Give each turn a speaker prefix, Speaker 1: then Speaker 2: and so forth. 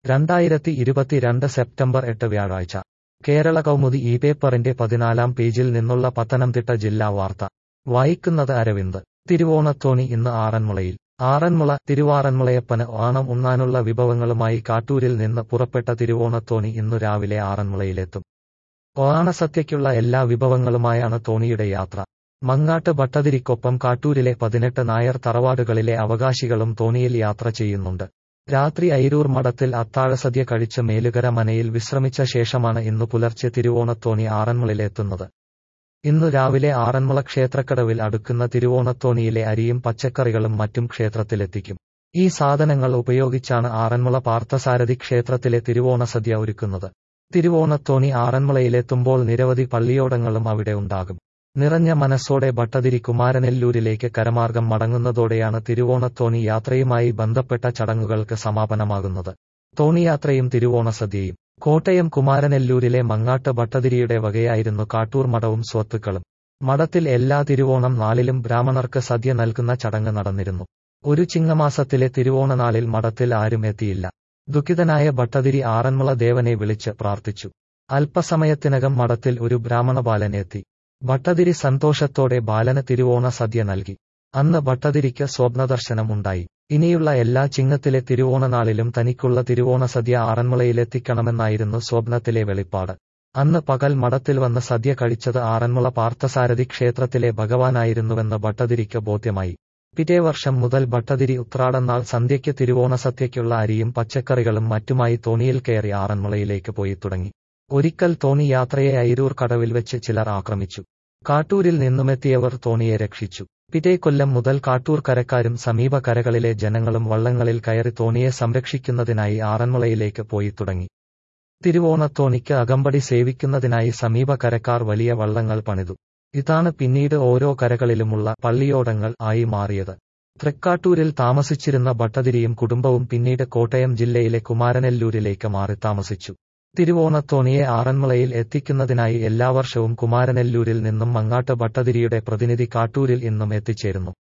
Speaker 1: രണ്ടായിരത്തി ഇരുപത്തിരണ്ട് സെപ്റ്റംബർ എട്ട് വ്യാഴാഴ്ച കേരള കൗമുദി ഈ പേപ്പറിന്റെ പതിനാലാം പേജിൽ നിന്നുള്ള പത്തനംതിട്ട ജില്ലാ വാർത്ത വായിക്കുന്നത് അരവിന്ദ് തിരുവോണത്തോണി ഇന്ന് ആറന്മുളയിൽ ആറന്മുള തിരുവാറന്മുളയപ്പന് ഓണം ഉണ്ണാനുള്ള വിഭവങ്ങളുമായി കാട്ടൂരിൽ നിന്ന് പുറപ്പെട്ട തിരുവോണത്തോണി ഇന്നു രാവിലെ ആറന്മുളയിലെത്തും ഓണസദ്യയ്ക്കുള്ള എല്ലാ വിഭവങ്ങളുമായാണ് തോണിയുടെ യാത്ര മങ്ങാട്ട് ഭട്ടതിരിക്കൊപ്പം കാട്ടൂരിലെ പതിനെട്ട് നായർ തറവാടുകളിലെ അവകാശികളും തോണിയിൽ യാത്ര ചെയ്യുന്നുണ്ട് രാത്രി ഐരൂർ മഠത്തിൽ അത്താഴസദ്യ കഴിച്ച് മേലുകര മനയിൽ വിശ്രമിച്ച ശേഷമാണ് ഇന്നു പുലർച്ചെ തിരുവോണത്തോണി ആറന്മുളയിലെത്തുന്നത് ഇന്നു രാവിലെ ആറന്മുള ക്ഷേത്രക്കടവിൽ അടുക്കുന്ന തിരുവോണത്തോണിയിലെ അരിയും പച്ചക്കറികളും മറ്റും ക്ഷേത്രത്തിലെത്തിക്കും ഈ സാധനങ്ങൾ ഉപയോഗിച്ചാണ് ആറന്മുള പാർത്ഥസാരഥി ക്ഷേത്രത്തിലെ തിരുവോണസദ്യ ഒരുക്കുന്നത് തിരുവോണത്തോണി ആറന്മുളയിലെത്തുമ്പോൾ നിരവധി പള്ളിയോടങ്ങളും അവിടെ ഉണ്ടാകും നിറഞ്ഞ മനസ്സോടെ ഭട്ടതിരി കുമാരനെല്ലൂരിലേക്ക് കരമാർഗം മടങ്ങുന്നതോടെയാണ് തിരുവോണത്തോണി യാത്രയുമായി ബന്ധപ്പെട്ട ചടങ്ങുകൾക്ക് സമാപനമാകുന്നത് തോണിയാത്രയും തിരുവോണസദ്യയും കോട്ടയം കുമാരനെല്ലൂരിലെ മങ്ങാട്ട് ഭട്ടതിരിയുടെ വകയായിരുന്നു കാട്ടൂർ മഠവും സ്വത്തുക്കളും മഠത്തിൽ എല്ലാ തിരുവോണം നാളിലും ബ്രാഹ്മണർക്ക് സദ്യ നൽകുന്ന ചടങ്ങ് നടന്നിരുന്നു ഒരു ചിങ്ങമാസത്തിലെ തിരുവോണനാളിൽ മഠത്തിൽ ആരും എത്തിയില്ല ദുഃഖിതനായ ഭട്ടതിരി ആറന്മുള ദേവനെ വിളിച്ച് പ്രാർത്ഥിച്ചു അല്പസമയത്തിനകം മഠത്തിൽ ഒരു ബ്രാഹ്മണ ബാലൻ എത്തി ഭട്ടതിരി സന്തോഷത്തോടെ ബാലന് തിരുവോണ സദ്യ നൽകി അന്ന് ഭട്ടതിരിക്ക് സ്വപ്നദർശനം ഉണ്ടായി ഇനിയുള്ള എല്ലാ ചിങ്ങത്തിലെ തിരുവോണനാളിലും തനിക്കുള്ള തിരുവോണ സദ്യ ആറന്മുളയിലെത്തിക്കണമെന്നായിരുന്നു സ്വപ്നത്തിലെ വെളിപ്പാട് അന്ന് പകൽ മഠത്തിൽ വന്ന് സദ്യ കഴിച്ചത് ആറന്മുള പാർത്ഥസാരഥി ക്ഷേത്രത്തിലെ ഭഗവാനായിരുന്നുവെന്ന് ഭട്ടതിരിക്ക് ബോധ്യമായി പിറ്റേ വർഷം മുതൽ ഭട്ടതിരി ഉത്രാടന്നാൾ സന്ധ്യയ്ക്ക് തിരുവോണ സദ്യയ്ക്കുള്ള അരിയും പച്ചക്കറികളും മറ്റുമായി തോണിയിൽ കയറി ആറന്മുളയിലേക്ക് പോയി തുടങ്ങി ഒരിക്കൽ തോണി യാത്രയെ ഐരൂർ കടവിൽ വെച്ച് ചിലർ ആക്രമിച്ചു കാട്ടൂരിൽ നിന്നുമെത്തിയവർ തോണിയെ രക്ഷിച്ചു പിറ്റേ കൊല്ലം മുതൽ കാട്ടൂർ കരക്കാരും സമീപ കരകളിലെ ജനങ്ങളും വള്ളങ്ങളിൽ കയറി തോണിയെ സംരക്ഷിക്കുന്നതിനായി ആറന്മുളയിലേക്ക് പോയി തുടങ്ങി തിരുവോണത്തോണിക്ക് അകമ്പടി സേവിക്കുന്നതിനായി സമീപ കരക്കാർ വലിയ വള്ളങ്ങൾ പണിതു ഇതാണ് പിന്നീട് ഓരോ കരകളിലുമുള്ള പള്ളിയോടങ്ങൾ ആയി മാറിയത് തൃക്കാട്ടൂരിൽ താമസിച്ചിരുന്ന ഭട്ടതിരിയും കുടുംബവും പിന്നീട് കോട്ടയം ജില്ലയിലെ കുമാരനെല്ലൂരിലേക്ക് മാറി താമസിച്ചു തിരുവോണത്തോണിയെ ആറന്മുളയിൽ എത്തിക്കുന്നതിനായി എല്ലാ വർഷവും കുമാരനെല്ലൂരിൽ നിന്നും മങ്ങാട്ട് ഭട്ടതിരിയുടെ പ്രതിനിധി കാട്ടൂരിൽ ഇന്നും എത്തിച്ചേരുന്നു